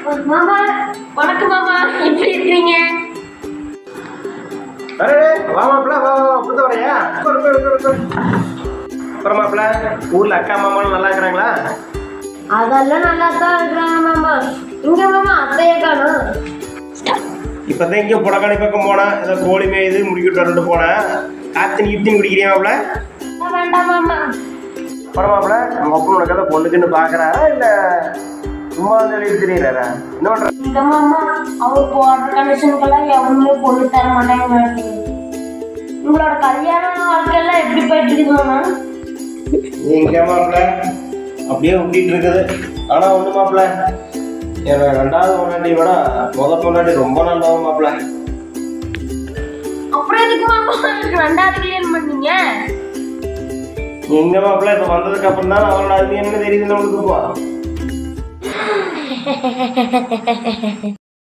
மாமா வணக்கம் மாமா எப்படி இருக்கீங்க அரே வா மாப்பிள்ள வா வா புத்த வரையா உட்காரு, உட்காரு, உட்காரு, உட்காரு. அப்புறம் மாப்பிள்ள ஊர்ல அக்கா மாமாலாம் நல்லா இருக்கிறாங்களா அதெல்லாம் நல்லா தான் இருக்கிறாங்க மாமா இங்க மாமா அத்தைய காணும் இப்பதான் இங்க புடக்காணி பக்கம் போனேன் ஏதோ கோழி மேய்து முடிக்கிட்டு வரட்டு போனேன் காத்தினி இப்தினி குடிக்கிறியா மாப்பிள்ள வேண்டாம் மாமா அப்புறம் மாப்பிள்ள நம்ம அப்பா உனக்கு ஏதோ பொண்ணுக்குன்னு பாக்குறாரா இல்ல சும்மா வந்து எழுதி தெரியல என்ன பண்ற இந்த மாமா அவர் போடுற கண்டிஷனுக்கெல்லாம் எவனுமே பொண்ணு தர மாட்டாங்க உங்களோட கல்யாண வாழ்க்கையெல்லாம் எப்படி போயிட்டு இருக்குது மாமா எங்க மாப்பிள்ள அப்படியே ஊட்டிட்டு இருக்குது ஆனா ஒண்ணு மாப்பிள்ள என் ரெண்டாவது பொண்டாட்டி விட முத பொண்டாட்டி ரொம்ப நல்லவன் மாப்பிள்ள அப்புறம் எதுக்கு மாமா எனக்கு ரெண்டாவது கல்யாணம் பண்ணீங்க எங்க மாப்பிள்ள இப்ப வந்ததுக்கு அப்புறம் தான் அவளோட அது என்ன தெரியுது நம்மளுக்கு இப்போ